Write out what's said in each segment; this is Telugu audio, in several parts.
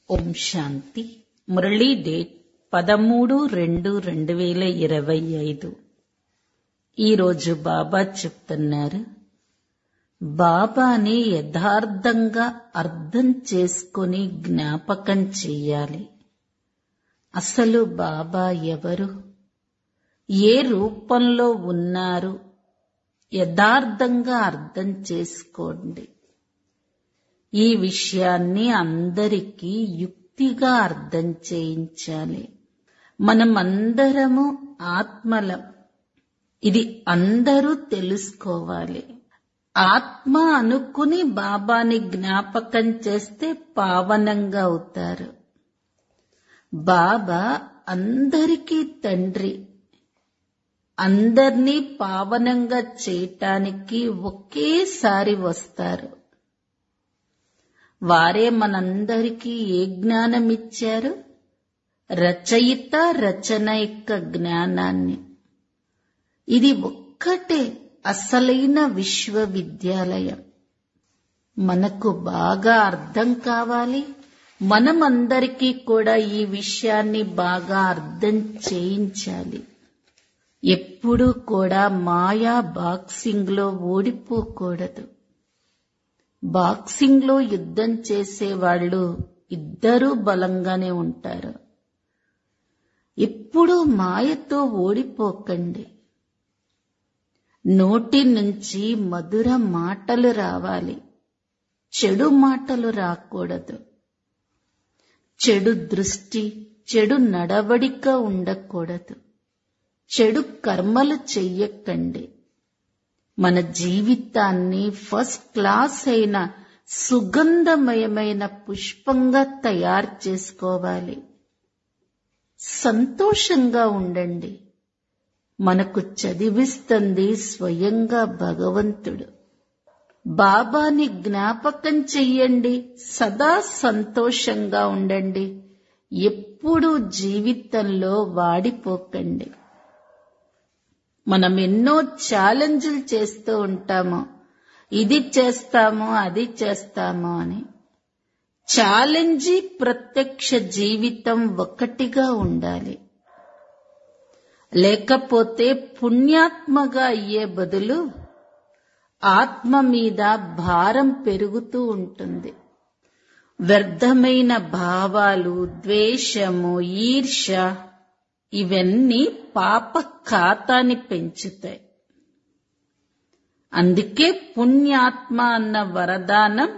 ఓం శాంతి మురళీ డేట్ పదమూడు రెండు రెండు వేల ఇరవై ఐదు ఈరోజు బాబా చెప్తున్నారు బాబాని యథార్థంగా అర్థం చేసుకుని జ్ఞాపకం చెయ్యాలి అసలు బాబా ఎవరు ఏ రూపంలో ఉన్నారు యథార్థంగా అర్థం చేసుకోండి ఈ విషయాన్ని అందరికీ యుక్తిగా అర్థం చేయించాలి మనం అందరము ఆత్మలం ఇది అందరూ తెలుసుకోవాలి ఆత్మ అనుకుని బాబాని జ్ఞాపకం చేస్తే పావనంగా అవుతారు బాబా అందరికీ తండ్రి అందర్నీ పావనంగా చేయటానికి ఒకేసారి వస్తారు వారే మనందరికీ ఏ జ్ఞానం ఇచ్చారు రచయిత రచన యొక్క జ్ఞానాన్ని ఇది ఒక్కటే అసలైన విశ్వవిద్యాలయం మనకు బాగా అర్థం కావాలి మనమందరికీ కూడా ఈ విషయాన్ని బాగా అర్థం చేయించాలి ఎప్పుడూ కూడా మాయా బాక్సింగ్ లో ఓడిపోకూడదు బాక్సింగ్ లో యుద్ధం చేసేవాళ్ళు ఇద్దరూ బలంగానే ఉంటారు ఎప్పుడూ మాయతో ఓడిపోకండి నోటి నుంచి మధుర మాటలు రావాలి చెడు మాటలు రాకూడదు చెడు దృష్టి చెడు నడవడిక ఉండకూడదు చెడు కర్మలు చెయ్యకండి మన జీవితాన్ని ఫస్ట్ క్లాస్ అయిన సుగంధమయమైన పుష్పంగా తయారు చేసుకోవాలి సంతోషంగా ఉండండి మనకు చదివిస్తుంది స్వయంగా భగవంతుడు బాబాని జ్ఞాపకం చెయ్యండి సదా సంతోషంగా ఉండండి ఎప్పుడూ జీవితంలో వాడిపోకండి మనం ఎన్నో ఛాలెంజ్లు చేస్తూ ఉంటాము ఇది చేస్తాము అది చేస్తాము అని ఛాలెంజీ ప్రత్యక్ష జీవితం ఒకటిగా ఉండాలి లేకపోతే పుణ్యాత్మగా అయ్యే బదులు ఆత్మ మీద భారం పెరుగుతూ ఉంటుంది వ్యర్థమైన భావాలు ద్వేషము ఈర్ష ఇవన్నీ పాప ఖాతాని పెంచుతాయి అందుకే పుణ్యాత్మ అన్న వరదానం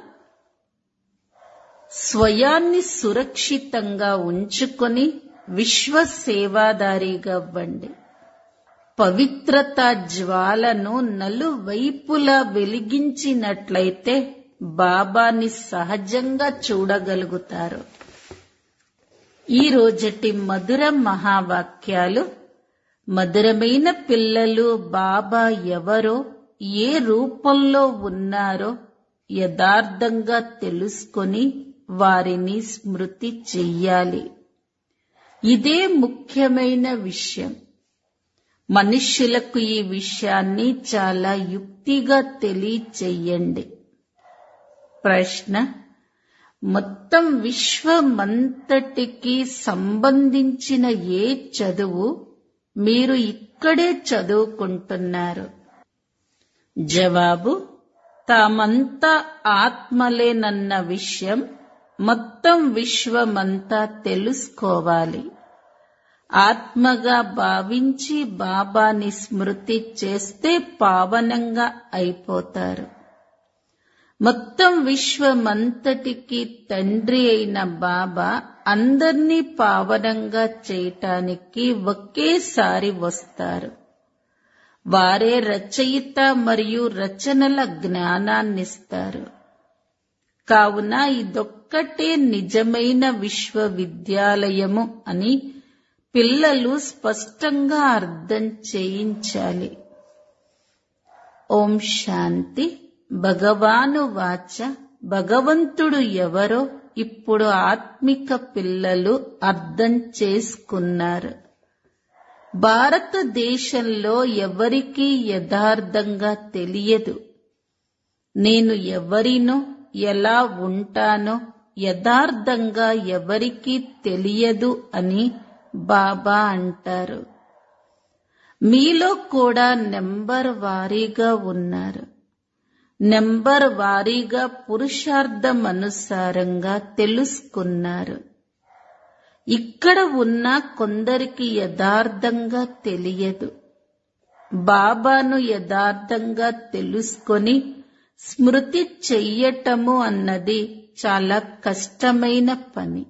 స్వయాన్ని సురక్షితంగా ఉంచుకొని విశ్వ సేవాదారిగా అవ్వండి పవిత్రత జ్వాలను నలువైపులా వెలిగించినట్లయితే బాబాని సహజంగా చూడగలుగుతారు ఈ రోజటి మధుర మహావాక్యాలు మధురమైన పిల్లలు బాబా ఎవరో ఏ రూపంలో ఉన్నారో యథార్థంగా తెలుసుకొని వారిని స్మృతి చెయ్యాలి ఇదే ముఖ్యమైన విషయం మనుష్యులకు ఈ విషయాన్ని చాలా యుక్తిగా తెలియచెయ్యండి ప్రశ్న మొత్తం విశ్వమంతటికి సంబంధించిన ఏ చదువు మీరు ఇక్కడే చదువుకుంటున్నారు జవాబు తామంతా ఆత్మలేనన్న విషయం మొత్తం విశ్వమంతా తెలుసుకోవాలి ఆత్మగా భావించి బాబాని స్మృతి చేస్తే పావనంగా అయిపోతారు మొత్తం విశ్వమంతటికి తండ్రి అయిన బాబా అందర్నీ పావనంగా చేయటానికి ఒకేసారి వస్తారు వారే రచయిత మరియు రచనల జ్ఞానాన్నిస్తారు కావున ఇదొక్కటే నిజమైన విశ్వవిద్యాలయము అని పిల్లలు స్పష్టంగా అర్థం చేయించాలి ఓం శాంతి భగవాను వాచ భగవంతుడు ఎవరో ఇప్పుడు ఆత్మిక పిల్లలు అర్థం చేసుకున్నారు భారతదేశంలో ఎవరికీ యథార్థంగా తెలియదు నేను ఎవరినో ఎలా ఉంటానో యథార్థంగా ఎవరికీ తెలియదు అని బాబా అంటారు మీలో కూడా నెంబర్ వారీగా ఉన్నారు నెంబర్ వారీగా పురుషార్థం అనుసారంగా తెలుసుకున్నారు ఇక్కడ ఉన్న కొందరికి యథార్థంగా తెలియదు బాబాను యథార్థంగా తెలుసుకొని స్మృతి చెయ్యటము అన్నది చాలా కష్టమైన పని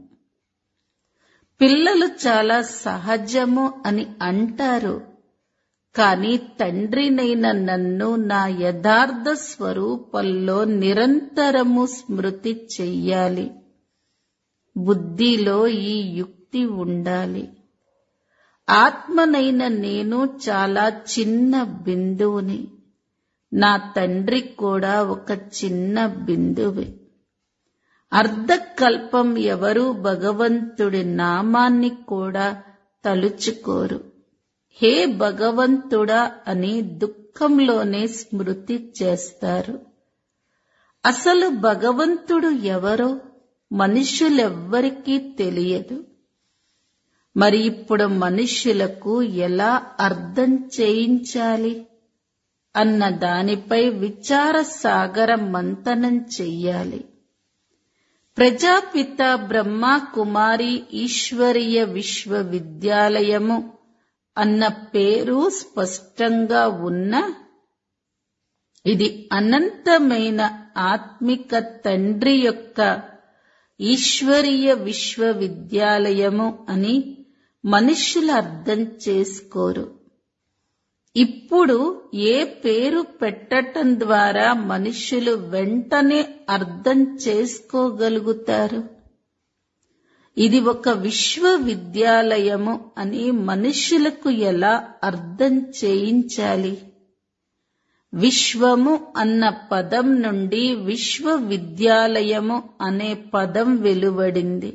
పిల్లలు చాలా సహజము అని అంటారు కాని తండ్రినైన నన్ను నా యథార్థ స్వరూపంలో నిరంతరము స్మృతి చెయ్యాలి బుద్ధిలో ఈ యుక్తి ఉండాలి ఆత్మనైన నేను చాలా చిన్న బిందువుని నా తండ్రి కూడా ఒక చిన్న బిందువే అర్ధకల్పం ఎవరు భగవంతుడి నామాన్ని కూడా తలుచుకోరు హే భగవంతుడా అని దుఃఖంలోనే స్మృతి చేస్తారు అసలు భగవంతుడు ఎవరో మనుషులెవ్వరికీ తెలియదు మరి ఇప్పుడు మనుష్యులకు ఎలా అర్థం చేయించాలి అన్న దానిపై విచార సాగర మంతనం చెయ్యాలి ప్రజాపిత బ్రహ్మ కుమారి ఈశ్వరీయ విశ్వవిద్యాలయము అన్న పేరు స్పష్టంగా ఉన్న ఇది అనంతమైన ఆత్మిక తండ్రి యొక్క ఈశ్వరీయ విశ్వవిద్యాలయము అని మనుషులు అర్థం చేసుకోరు ఇప్పుడు ఏ పేరు పెట్టటం ద్వారా మనుషులు వెంటనే అర్థం చేసుకోగలుగుతారు ఇది ఒక విశ్వవిద్యాలయము అని మనుషులకు ఎలా అర్థం చేయించాలి విశ్వము అన్న పదం నుండి విశ్వవిద్యాలయము అనే పదం వెలువడింది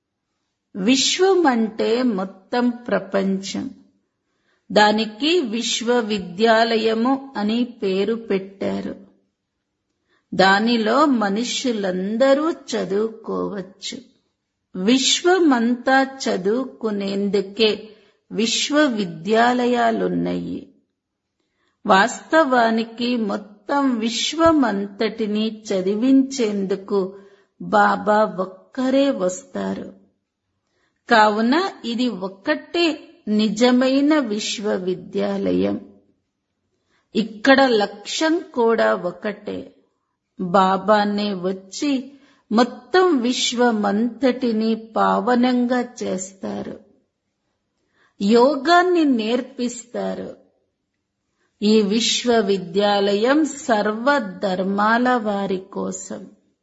విశ్వం అంటే మొత్తం ప్రపంచం దానికి విశ్వవిద్యాలయము అని పేరు పెట్టారు దానిలో మనుష్యులందరూ చదువుకోవచ్చు విశ్వమంతా చదువుకునేందుకే విశ్వవిద్యాలయాలున్నాయి వాస్తవానికి మొత్తం విశ్వమంతటిని చదివించేందుకు బాబా ఒక్కరే వస్తారు కావున ఇది ఒక్కటే నిజమైన విశ్వవిద్యాలయం ఇక్కడ లక్ష్యం కూడా ఒకటే బాబానే వచ్చి మొత్తం విశ్వమంతటిని పావనంగా చేస్తారు యోగాన్ని నేర్పిస్తారు ఈ విశ్వవిద్యాలయం సర్వ ధర్మాల వారి కోసం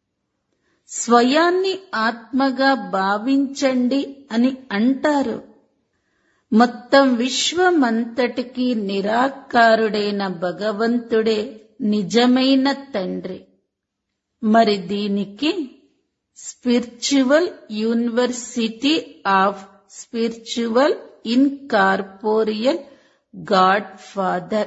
స్వయాన్ని ఆత్మగా భావించండి అని అంటారు మొత్తం విశ్వమంతటికి నిరాకారుడైన భగవంతుడే నిజమైన తండ్రి మరి దీనికి spiritual university of spiritual incorporeal God Father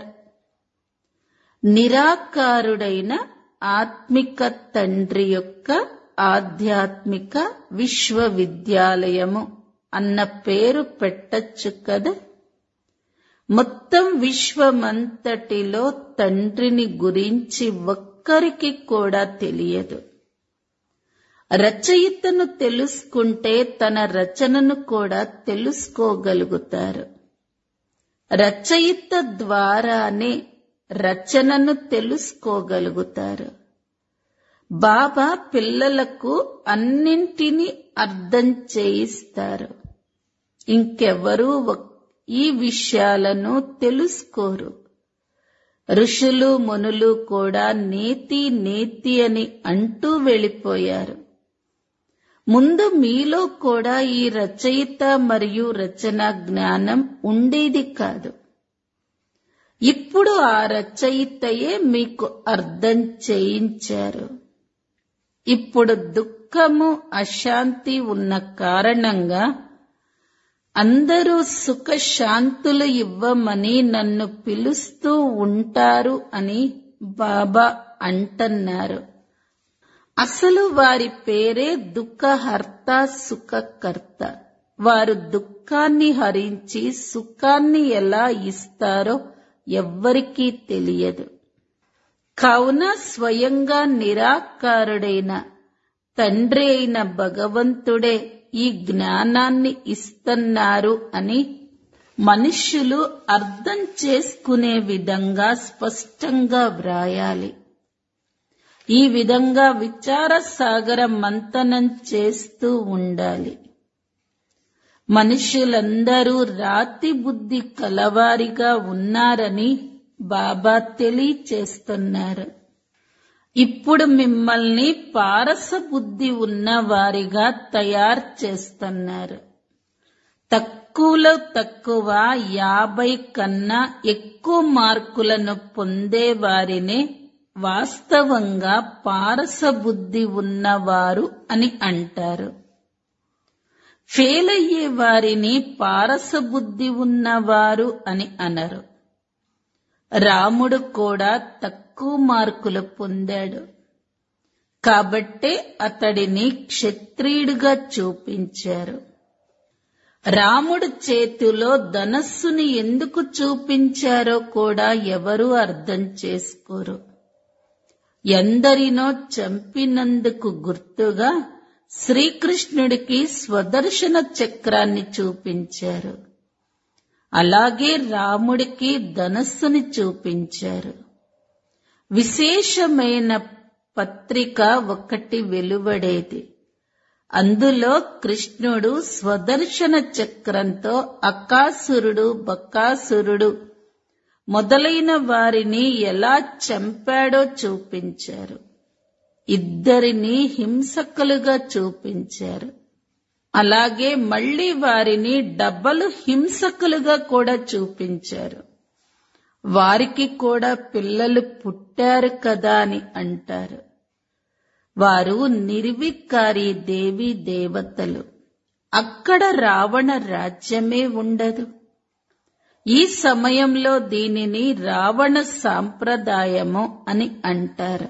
నిరాకారుడైన ఆత్మిక తండ్రి యొక్క ఆధ్యాత్మిక విశ్వవిద్యాలయము అన్న పేరు పెట్టచ్చు కదా మొత్తం విశ్వమంతటిలో తండ్రిని గురించి ఒక్కరికి కూడా తెలియదు రచయితను తెలుసుకుంటే తన రచనను కూడా తెలుసుకోగలుగుతారు రచయిత ద్వారానే రచనను తెలుసుకోగలుగుతారు బాబా పిల్లలకు అన్నింటినీ అర్థం చేయిస్తారు ఇంకెవరూ ఈ విషయాలను తెలుసుకోరు ఋషులు మునులు కూడా నేతి నేతి అని అంటూ వెళ్ళిపోయారు ముందు మీలో కూడా ఈ రచయిత మరియు రచన జ్ఞానం ఉండేది కాదు ఇప్పుడు ఆ రచయితయే మీకు అర్థం చేయించారు ఇప్పుడు దుఃఖము అశాంతి ఉన్న కారణంగా అందరూ సుఖశాంతులు ఇవ్వమని నన్ను పిలుస్తూ ఉంటారు అని బాబా అంటున్నారు అసలు వారి పేరే దుఃఖహర్త సుఖకర్త వారు దుఃఖాన్ని హరించి సుఖాన్ని ఎలా ఇస్తారో ఎవ్వరికీ తెలియదు కావున స్వయంగా నిరాకారుడైన తండ్రి అయిన భగవంతుడే ఈ జ్ఞానాన్ని ఇస్తున్నారు అని మనుష్యులు అర్థం చేసుకునే విధంగా స్పష్టంగా వ్రాయాలి ఈ విధంగా విచార సాగర మంతనం చేస్తూ ఉండాలి మనుషులందరూ రాతి బుద్ధి కలవారిగా ఉన్నారని బాబా తెలియచేస్తున్నారు ఇప్పుడు మిమ్మల్ని పారస బుద్ధి ఉన్నవారిగా తయారు చేస్తున్నారు తక్కువలో తక్కువ యాభై కన్నా ఎక్కువ మార్కులను పొందే వారినే వాస్తవంగా పారస బుద్ధి ఉన్నవారు అని అంటారు ఫెయిల్ అయ్యే వారిని పారస బుద్ధి ఉన్నవారు అని అనరు రాముడు కూడా తక్కువ మార్కులు పొందాడు కాబట్టే అతడిని క్షత్రియుడిగా చూపించారు రాముడు చేతిలో ధనస్సుని ఎందుకు చూపించారో కూడా ఎవరూ అర్థం చేసుకోరు ఎందరినో చంపినందుకు గుర్తుగా శ్రీకృష్ణుడికి స్వదర్శన చక్రాన్ని చూపించారు అలాగే రాముడికి ధనస్సుని చూపించారు విశేషమైన పత్రిక ఒకటి వెలువడేది అందులో కృష్ణుడు స్వదర్శన చక్రంతో అకాసురుడు బకాసురుడు మొదలైన వారిని ఎలా చంపాడో చూపించారు ఇద్దరిని హింసకులుగా చూపించారు అలాగే మళ్ళీ వారిని డబ్బలు హింసకులుగా కూడా చూపించారు వారికి కూడా పిల్లలు పుట్టారు కదా అని అంటారు వారు నిర్వికారి దేవి దేవతలు అక్కడ రావణ రాజ్యమే ఉండదు ఈ సమయంలో దీనిని రావణ సాంప్రదాయము అని అంటారు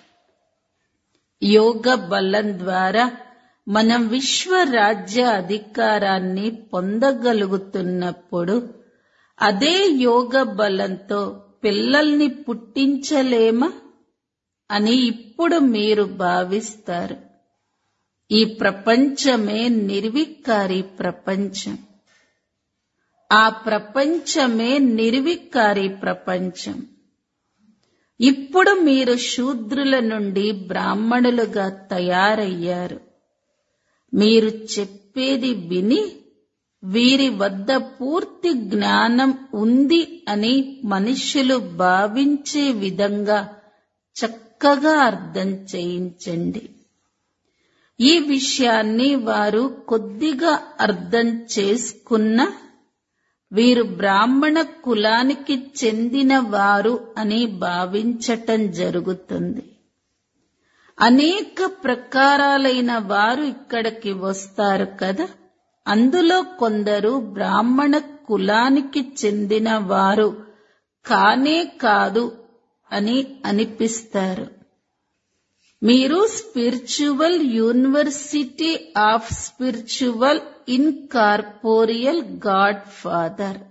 యోగ బలం ద్వారా మనం విశ్వ రాజ్య అధికారాన్ని పొందగలుగుతున్నప్పుడు అదే యోగ బలంతో పిల్లల్ని పుట్టించలేమా అని ఇప్పుడు మీరు భావిస్తారు ఈ ప్రపంచమే నిర్వికారి ప్రపంచం ఆ ప్రపంచమే నిర్వికారి ప్రపంచం ఇప్పుడు మీరు శూద్రుల నుండి బ్రాహ్మణులుగా తయారయ్యారు మీరు చెప్పేది విని వీరి వద్ద పూర్తి జ్ఞానం ఉంది అని మనుష్యులు భావించే విధంగా చక్కగా అర్థం చేయించండి ఈ విషయాన్ని వారు కొద్దిగా అర్థం చేసుకున్న వీరు బ్రాహ్మణ కులానికి చెందిన వారు అని భావించటం జరుగుతుంది అనేక ప్రకారాలైన వారు ఇక్కడికి వస్తారు కదా అందులో కొందరు బ్రాహ్మణ కులానికి చెందిన వారు కానే కాదు అని అనిపిస్తారు మీరు spiritual university of spiritual incorporeal God Father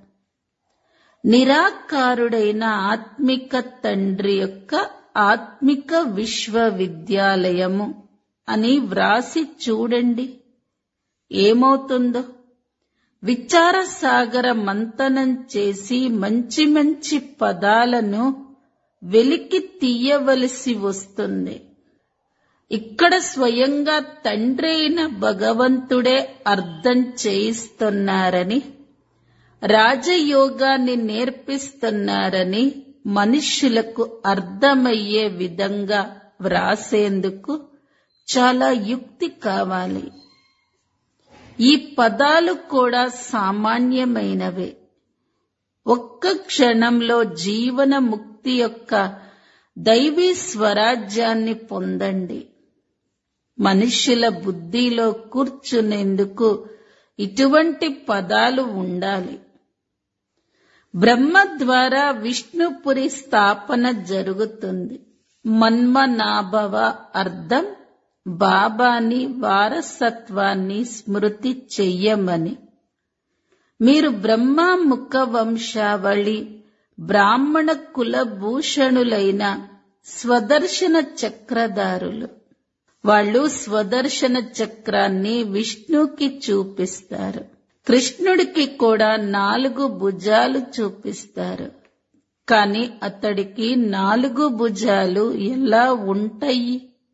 నిరాకారుడైన ఆత్మిక తండ్రి యొక్క ఆత్మిక విశ్వవిద్యాలయము అని వ్రాసి చూడండి ఏమవుతుందో విచార సాగర మంతనం చేసి మంచి మంచి పదాలను వెలికి తీయవలసి వస్తుంది ఇక్కడ స్వయంగా తండ్రి అయిన భగవంతుడే అర్థం చేయిస్తున్నారని రాజయోగాన్ని నేర్పిస్తున్నారని మనుష్యులకు అర్థమయ్యే విధంగా వ్రాసేందుకు చాలా యుక్తి కావాలి ఈ పదాలు కూడా సామాన్యమైనవే ఒక్క క్షణంలో జీవన ముక్తి యొక్క దైవీ స్వరాజ్యాన్ని పొందండి మనుష్యుల బుద్ధిలో కూర్చునేందుకు ఇటువంటి పదాలు ఉండాలి బ్రహ్మ ద్వారా విష్ణుపురి స్థాపన జరుగుతుంది మన్మనాభవ అర్థం బాబాని వారసత్వాన్ని స్మృతి చెయ్యమని మీరు బ్రహ్మ ముఖ వంశావళి బ్రాహ్మణ కులభూషణులైన స్వదర్శన చక్రధారులు వాళ్ళు స్వదర్శన చక్రాన్ని విష్ణుకి చూపిస్తారు కృష్ణుడికి కూడా నాలుగు భుజాలు చూపిస్తారు కాని అతడికి నాలుగు భుజాలు ఎలా ఉంటాయి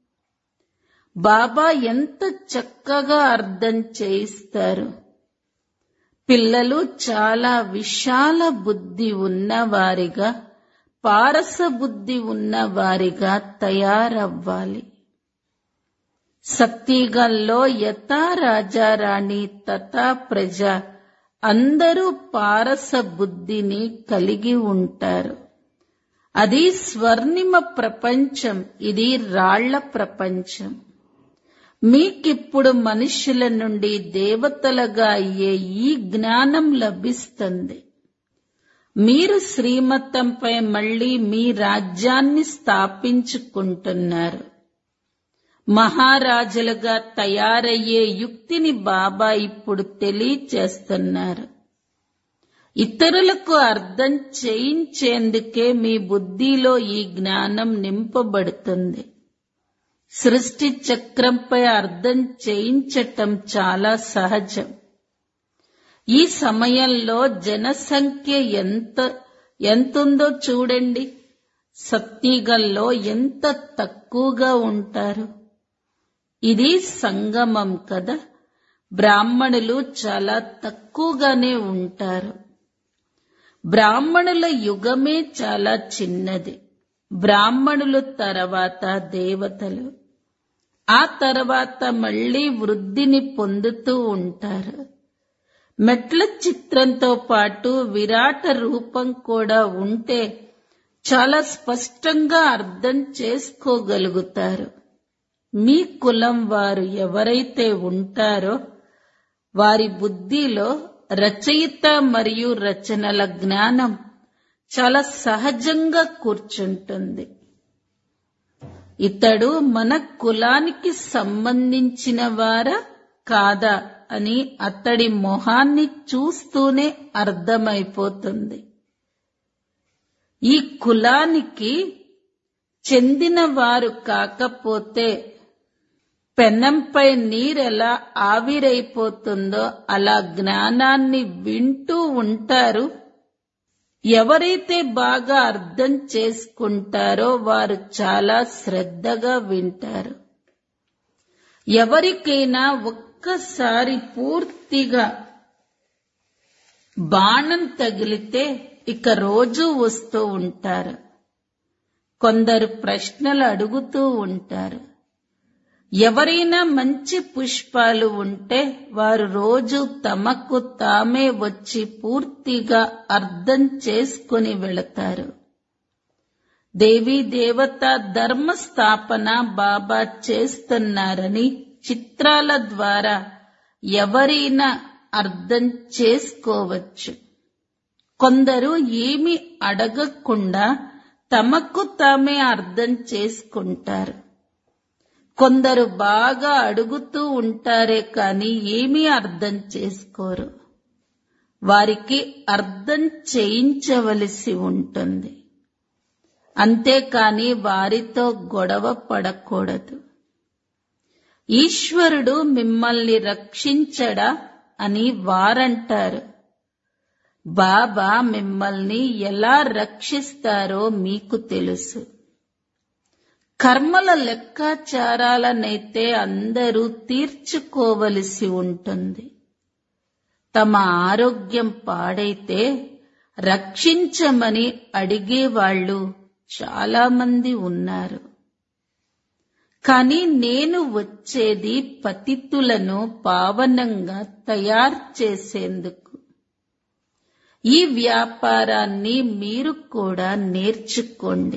బాబా ఎంత చక్కగా అర్థం చేయిస్తారు పిల్లలు చాలా విశాల బుద్ధి ఉన్నవారిగా పారస బుద్ధి ఉన్నవారిగా తయారవ్వాలి సత్యగంలో యథా రాజారాణి తథా ప్రజ అందరూ పారస బుద్ధిని కలిగి ఉంటారు అది స్వర్ణిమ ప్రపంచం ఇది రాళ్ల ప్రపంచం మీకిప్పుడు మనుషుల నుండి దేవతలుగా అయ్యే ఈ జ్ఞానం లభిస్తుంది మీరు శ్రీమతంపై మళ్ళీ మీ రాజ్యాన్ని స్థాపించుకుంటున్నారు మహారాజులుగా తయారయ్యే యుక్తిని బాబా ఇప్పుడు తెలియచేస్తున్నారు ఇతరులకు అర్థం చేయించేందుకే మీ బుద్ధిలో ఈ జ్ఞానం నింపబడుతుంది సృష్టి చక్రంపై అర్థం చేయించటం చాలా సహజం ఈ సమయంలో జనసంఖ్య ఎంత ఎంతుందో చూడండి సత్యగల్లో ఎంత తక్కువగా ఉంటారు ఇది సంగమం కదా బ్రాహ్మణులు చాలా తక్కువగానే ఉంటారు బ్రాహ్మణుల యుగమే చాలా చిన్నది బ్రాహ్మణులు తర్వాత దేవతలు ఆ తర్వాత మళ్ళీ వృద్ధిని పొందుతూ ఉంటారు మెట్ల చిత్రంతో పాటు విరాట రూపం కూడా ఉంటే చాలా స్పష్టంగా అర్థం చేసుకోగలుగుతారు మీ కులం వారు ఎవరైతే ఉంటారో వారి బుద్ధిలో రచయిత మరియు రచనల జ్ఞానం చాలా సహజంగా కూర్చుంటుంది ఇతడు మన కులానికి సంబంధించిన వారా కాదా అని అతడి మొహాన్ని చూస్తూనే అర్థమైపోతుంది ఈ కులానికి చెందిన వారు కాకపోతే పెనంపై నీరెలా ఆవిరైపోతుందో అలా జ్ఞానాన్ని వింటూ ఉంటారు ఎవరైతే బాగా అర్థం చేసుకుంటారో వారు చాలా శ్రద్ధగా వింటారు ఎవరికైనా ఒక్కసారి పూర్తిగా బాణం తగిలితే ఇక రోజు వస్తూ ఉంటారు కొందరు ప్రశ్నలు అడుగుతూ ఉంటారు ఎవరైనా మంచి పుష్పాలు ఉంటే వారు రోజు తమకు తామే వచ్చి పూర్తిగా అర్థం చేసుకుని వెళతారు దేవీ దేవత ధర్మ స్థాపన బాబా చేస్తున్నారని చిత్రాల ద్వారా ఎవరైనా అర్థం చేసుకోవచ్చు కొందరు ఏమి అడగకుండా తమకు తామే అర్థం చేసుకుంటారు కొందరు బాగా అడుగుతూ ఉంటారే కాని ఏమీ అర్థం చేసుకోరు వారికి అర్థం చేయించవలసి ఉంటుంది అంతేకాని వారితో గొడవ పడకూడదు ఈశ్వరుడు మిమ్మల్ని రక్షించడా అని వారంటారు బాబా మిమ్మల్ని ఎలా రక్షిస్తారో మీకు తెలుసు కర్మల లెక్కాచారాలనైతే అందరూ తీర్చుకోవలసి ఉంటుంది తమ ఆరోగ్యం పాడైతే రక్షించమని అడిగేవాళ్ళు చాలా మంది ఉన్నారు కానీ నేను వచ్చేది పతితులను పావనంగా తయారు చేసేందుకు ఈ వ్యాపారాన్ని మీరు కూడా నేర్చుకోండి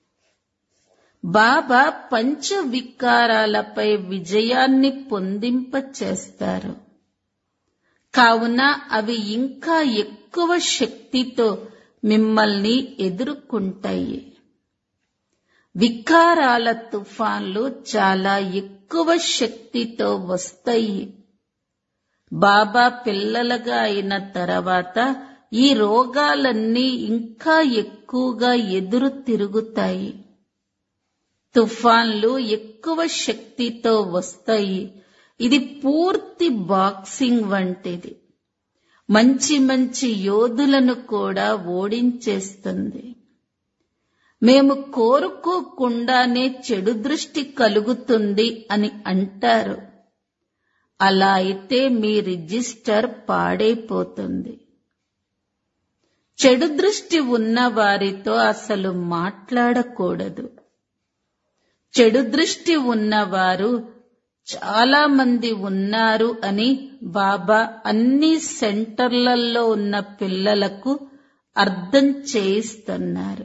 బాబా పంచ వికారాలపై విజయాన్ని పొందింప చేస్తారు కావున అవి ఇంకా ఎక్కువ శక్తితో మిమ్మల్ని ఎదుర్కొంటాయి వికారాల తుఫాన్లు చాలా ఎక్కువ ఎక్కువ శక్తితో వస్తాయి బాబా పిల్లలుగా అయిన తర్వాత ఈ రోగాలన్నీ ఇంకా ఎక్కువగా ఎదురు తిరుగుతాయి తుఫాన్లు ఎక్కువ శక్తితో వస్తాయి ఇది పూర్తి బాక్సింగ్ వంటిది మంచి మంచి యోధులను కూడా ఓడించేస్తుంది మేము కోరుకోకుండానే చెడు దృష్టి కలుగుతుంది అని అంటారు అలా అయితే మీ రిజిస్టర్ పాడైపోతుంది చెడు దృష్టి ఉన్న వారితో అసలు మాట్లాడకూడదు చెడు దృష్టి ఉన్నవారు చాలా మంది ఉన్నారు అని బాబా అన్ని సెంటర్లలో ఉన్న పిల్లలకు అర్థం చేయిస్తున్నారు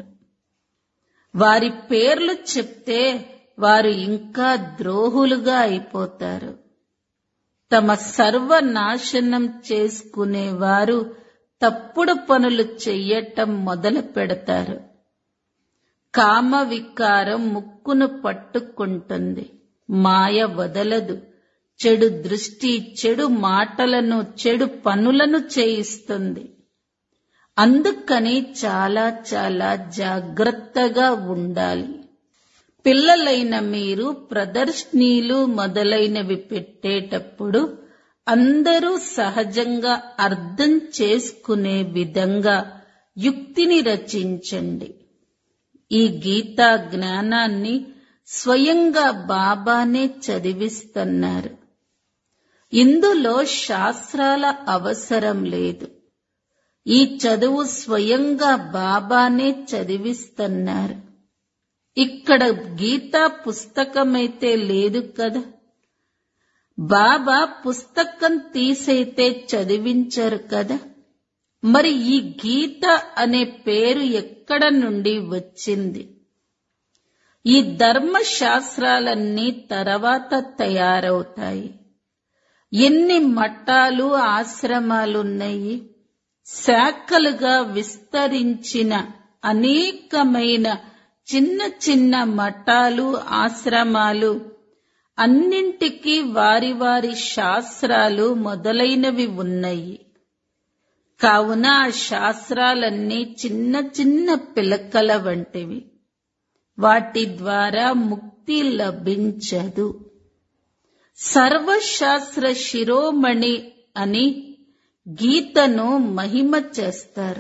వారి పేర్లు చెప్తే వారు ఇంకా ద్రోహులుగా అయిపోతారు తమ సర్వనాశనం చేసుకునేవారు తప్పుడు పనులు చెయ్యటం మొదలు పెడతారు కామ వికారం ముక్కును పట్టుకుంటుంది మాయ వదలదు చెడు దృష్టి చెడు మాటలను చెడు పనులను చేయిస్తుంది అందుకని చాలా చాలా జాగ్రత్తగా ఉండాలి పిల్లలైన మీరు ప్రదర్శనీలు మొదలైనవి పెట్టేటప్పుడు అందరూ సహజంగా అర్థం చేసుకునే విధంగా యుక్తిని రచించండి ఈ గీతా జ్ఞానాన్ని స్వయంగా బాబానే చదివిస్తున్నారు ఇందులో శాస్త్రాల అవసరం లేదు ఈ చదువు స్వయంగా బాబానే చదివిస్తున్నారు ఇక్కడ గీతా పుస్తకమైతే లేదు కదా బాబా పుస్తకం తీసైతే చదివించరు కదా మరి ఈ గీత అనే పేరు ఎక్కడ నుండి వచ్చింది ఈ ధర్మశాస్త్రాలన్నీ తర్వాత తయారవుతాయి ఎన్ని మఠాలు ఆశ్రమాలున్నాయి శాఖలుగా విస్తరించిన అనేకమైన చిన్న చిన్న మఠాలు ఆశ్రమాలు అన్నింటికీ వారి వారి శాస్త్రాలు మొదలైనవి ఉన్నాయి కావున ఆ శాస్త్రాలన్నీ చిన్న చిన్న పిలకల వంటివి వాటి ద్వారా ముక్తి లభించదు సర్వశాస్త్ర శిరోమణి అని గీతను మహిమ చేస్తారు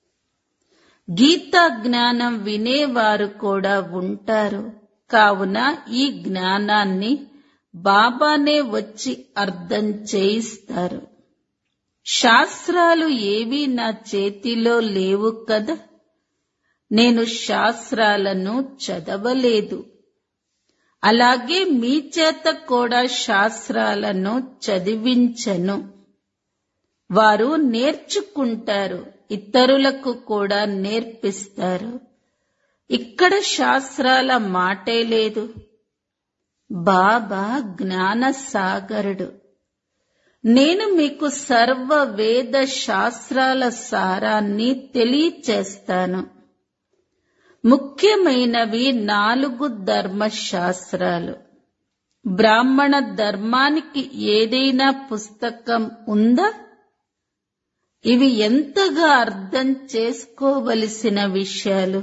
గీతా జ్ఞానం వినేవారు కూడా ఉంటారు కావున ఈ జ్ఞానాన్ని బాబానే వచ్చి అర్థం చేయిస్తారు శాస్త్రాలు ఏవీ నా చేతిలో లేవు కదా నేను శాస్త్రాలను చదవలేదు అలాగే మీ చేత కూడా శాస్త్రాలను చదివించను వారు నేర్చుకుంటారు ఇతరులకు కూడా నేర్పిస్తారు ఇక్కడ శాస్త్రాల మాటే లేదు బాబా జ్ఞాన సాగరుడు నేను మీకు సర్వ వేద శాస్త్రాల సారాన్ని తెలియచేస్తాను ముఖ్యమైనవి నాలుగు ధర్మశాస్త్రాలు బ్రాహ్మణ ధర్మానికి ఏదైనా పుస్తకం ఉందా ఇవి ఎంతగా అర్థం చేసుకోవలసిన విషయాలు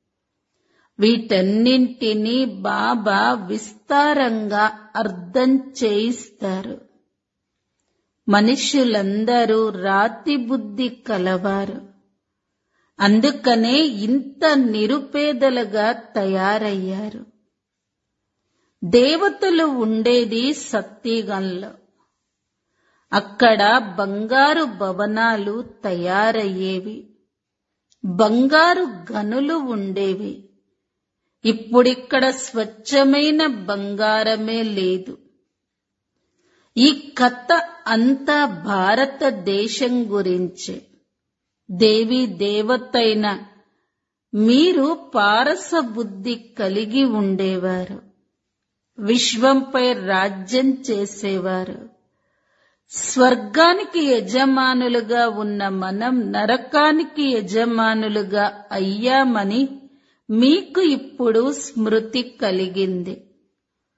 వీటన్నింటినీ బాబా విస్తారంగా అర్థం చేయిస్తారు మనుషులందరూ రాతి బుద్ధి కలవారు అందుకనే ఇంత నిరుపేదలుగా తయారయ్యారు దేవతలు ఉండేది సత్యగంలో అక్కడ బంగారు భవనాలు తయారయ్యేవి బంగారు గనులు ఉండేవి ఇప్పుడిక్కడ స్వచ్ఛమైన బంగారమే లేదు ఈ కథ అంతా భారతదేశం గురించే దేవి దేవతైన మీరు పారస బుద్ధి కలిగి ఉండేవారు విశ్వంపై రాజ్యం చేసేవారు స్వర్గానికి యజమానులుగా ఉన్న మనం నరకానికి యజమానులుగా అయ్యామని మీకు ఇప్పుడు స్మృతి కలిగింది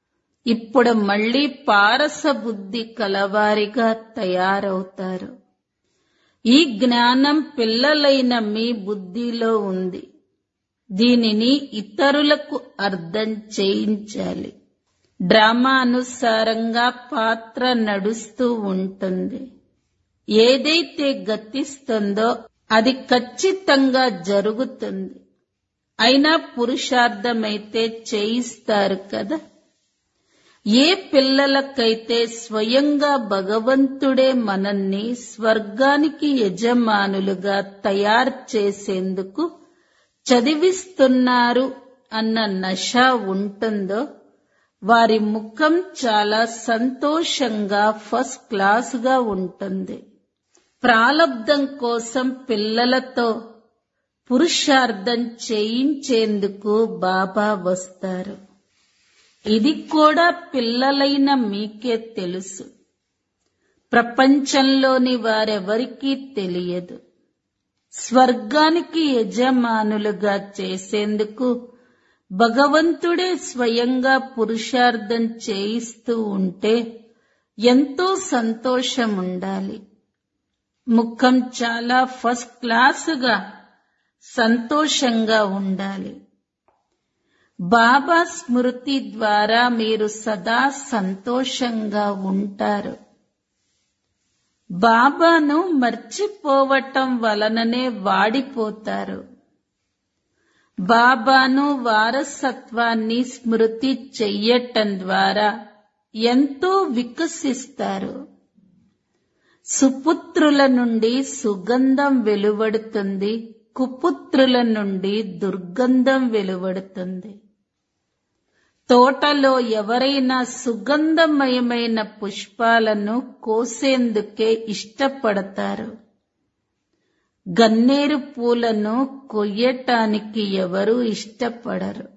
ఇప్పుడు మళ్ళీ పారస బుద్ధి కలవారిగా తయారవుతారు ఈ జ్ఞానం పిల్లలైన మీ బుద్ధిలో ఉంది దీనిని ఇతరులకు అర్థం చేయించాలి డ్రామా అనుసారంగా పాత్ర నడుస్తూ ఉంటుంది ఏదైతే గతిస్తుందో అది ఖచ్చితంగా జరుగుతుంది అయినా పురుషార్థమైతే చేయిస్తారు కదా ఏ పిల్లలకైతే స్వయంగా భగవంతుడే మనల్ని స్వర్గానికి యజమానులుగా తయారు చేసేందుకు చదివిస్తున్నారు అన్న నష ఉంటుందో వారి ముఖం చాలా సంతోషంగా ఫస్ట్ క్లాస్గా ఉంటుంది ప్రాలబ్ధం కోసం పిల్లలతో పురుషార్థం చేయించేందుకు బాబా వస్తారు ఇది కూడా పిల్లలైన మీకే తెలుసు ప్రపంచంలోని వారెవరికీ తెలియదు స్వర్గానికి యజమానులుగా చేసేందుకు భగవంతుడే స్వయంగా పురుషార్థం చేయిస్తూ ఉంటే ఎంతో సంతోషం ఉండాలి ముఖం చాలా ఫస్ట్ క్లాసుగా సంతోషంగా ఉండాలి బాబా స్మృతి ద్వారా మీరు సదా సంతోషంగా ఉంటారు బాబాను మర్చిపోవటం వలననే వాడిపోతారు బాబాను వారసత్వాన్ని స్మృతి చెయ్యటం ద్వారా ఎంతో వికసిస్తారు సుపుత్రుల నుండి సుగంధం వెలువడుతుంది కుపుత్రుల నుండి దుర్గంధం వెలువడుతుంది తోటలో ఎవరైనా సుగంధమయమైన పుష్పాలను కోసేందుకే ఇష్టపడతారు గన్నేరు పూలను కొయ్యటానికి ఎవరూ ఇష్టపడరు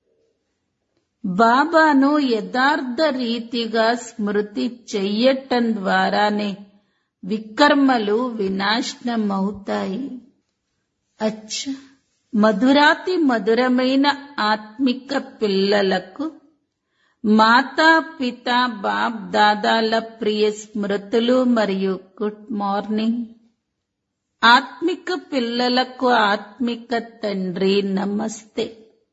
బాబాను యథార్థ రీతిగా స్మృతి చెయ్యటం ద్వారానే వికర్మలు వినాశనమవుతాయి అచ్చ మధురాతి మధురమైన ఆత్మిక పిల్లలకు మాతా పిత బాప్ దాదాల ప్రియ స్మృతులు మరియు గుడ్ మార్నింగ్ ఆత్మిక పిల్లలకు ఆత్మిక తండ్రి నమస్తే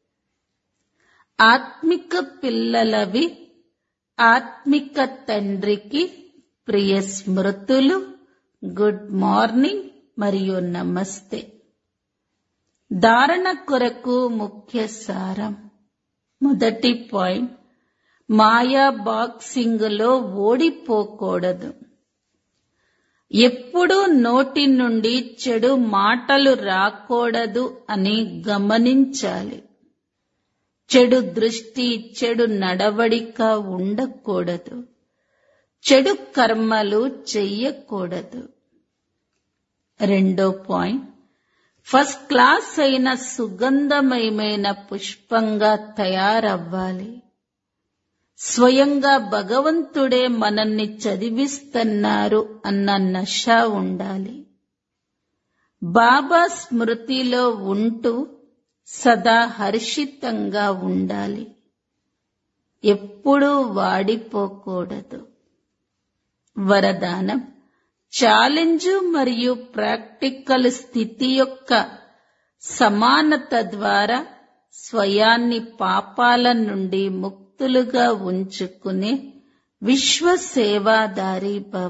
ఆత్మిక పిల్లలవి ఆత్మిక తండ్రికి ప్రియ స్మృతులు గుడ్ మార్నింగ్ మరియు నమస్తే ధారణ కొరకు ముఖ్య సారం మొదటి పాయింట్ మాయా బాక్సింగ్లో ఓడిపోకూడదు ఎప్పుడూ నోటి నుండి చెడు మాటలు రాకూడదు అని గమనించాలి చెడు దృష్టి చెడు నడవడిక ఉండకూడదు చెడు కర్మలు చెయ్యకూడదు రెండో పాయింట్ ఫస్ట్ క్లాస్ అయిన సుగంధమయమైన పుష్పంగా తయారవ్వాలి స్వయంగా భగవంతుడే మనల్ని చదివిస్తున్నారు అన్న నష ఉండాలి బాబా స్మృతిలో ఉంటూ సదా హర్షితంగా ఉండాలి ఎప్పుడూ వాడిపోకూడదు వరదానం ఛాలెంజ్ మరియు ప్రాక్టికల్ స్థితి యొక్క సమానత ద్వారా స్వయాన్ని పాపాల నుండి ముక్తులుగా ఉంచుకునే విశ్వ సేవాదారి భవ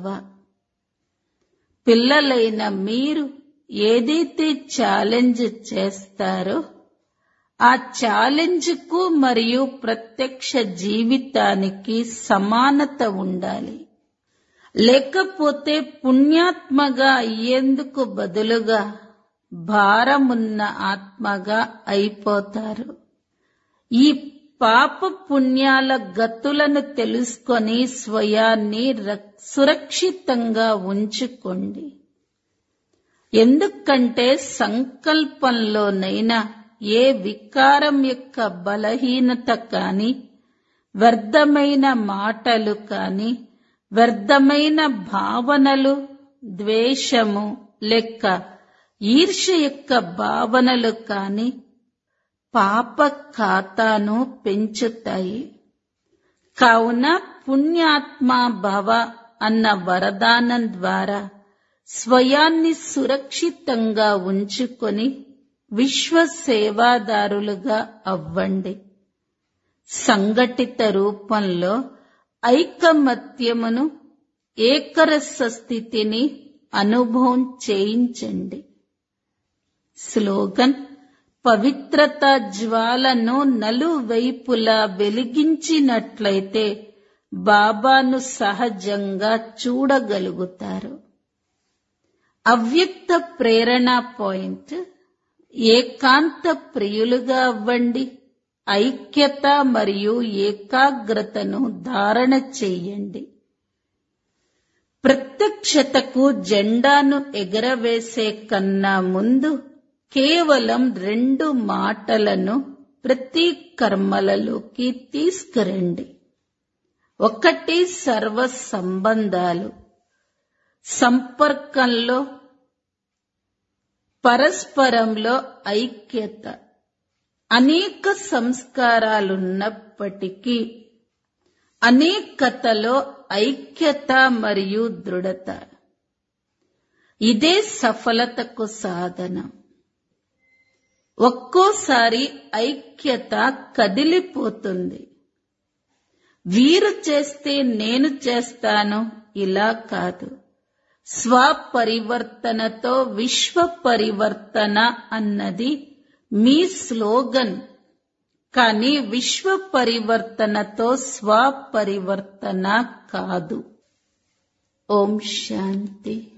పిల్లలైన మీరు ఏదైతే ఛాలెంజ్ చేస్తారో ఆ ఛాలెంజ్కు మరియు ప్రత్యక్ష జీవితానికి సమానత ఉండాలి లేకపోతే పుణ్యాత్మగా అయ్యేందుకు బదులుగా భారమున్న ఆత్మగా అయిపోతారు ఈ పాప పుణ్యాల గతులను తెలుసుకొని స్వయాన్ని సురక్షితంగా ఉంచుకోండి ఎందుకంటే సంకల్పంలోనైనా ఏ వికారం యొక్క బలహీనత కాని వ్యర్థమైన మాటలు కాని వ్యర్థమైన భావనలు ద్వేషము లెక్క ఈర్ష యొక్క భావనలు కాని పాప ఖాతాను పెంచుతాయి కావున పుణ్యాత్మ భవ అన్న వరదానం ద్వారా స్వయాన్ని సురక్షితంగా ఉంచుకొని విశ్వ సేవాదారులుగా అవ్వండి సంఘటిత రూపంలో ఐకమత్యమును ఏకరస స్థితిని అనుభవం చేయించండి స్లోగన్ పవిత్రత జ్వాలను నలువైపులా వెలిగించినట్లయితే బాబాను సహజంగా చూడగలుగుతారు అవ్యక్త ప్రేరణ పాయింట్ ఏకాంత ప్రియులుగా అవ్వండి ఐక్యత మరియు ఏకాగ్రతను ధారణ చెయ్యండి ప్రత్యక్షతకు జెండాను ఎగరవేసే కన్నా ముందు కేవలం రెండు మాటలను ప్రతి కర్మలలోకి తీసుకురండి ఒకటి సర్వ సంబంధాలు సంపర్కంలో పరస్పరంలో ఐక్యత అనేక సంస్కారాలున్నప్పటికీ అనేకతలో ఐక్యత మరియు దృఢత ఇదే సఫలతకు సాధనం ఒక్కోసారి ఐక్యత కదిలిపోతుంది వీరు చేస్తే నేను చేస్తాను ఇలా కాదు స్వపరివర్తనతో విశ్వ పరివర్తన అన్నది మీ స్లోగన్ కానీ విశ్వ పరివర్తనతో స్వపరివర్తన కాదు ఓం శాంతి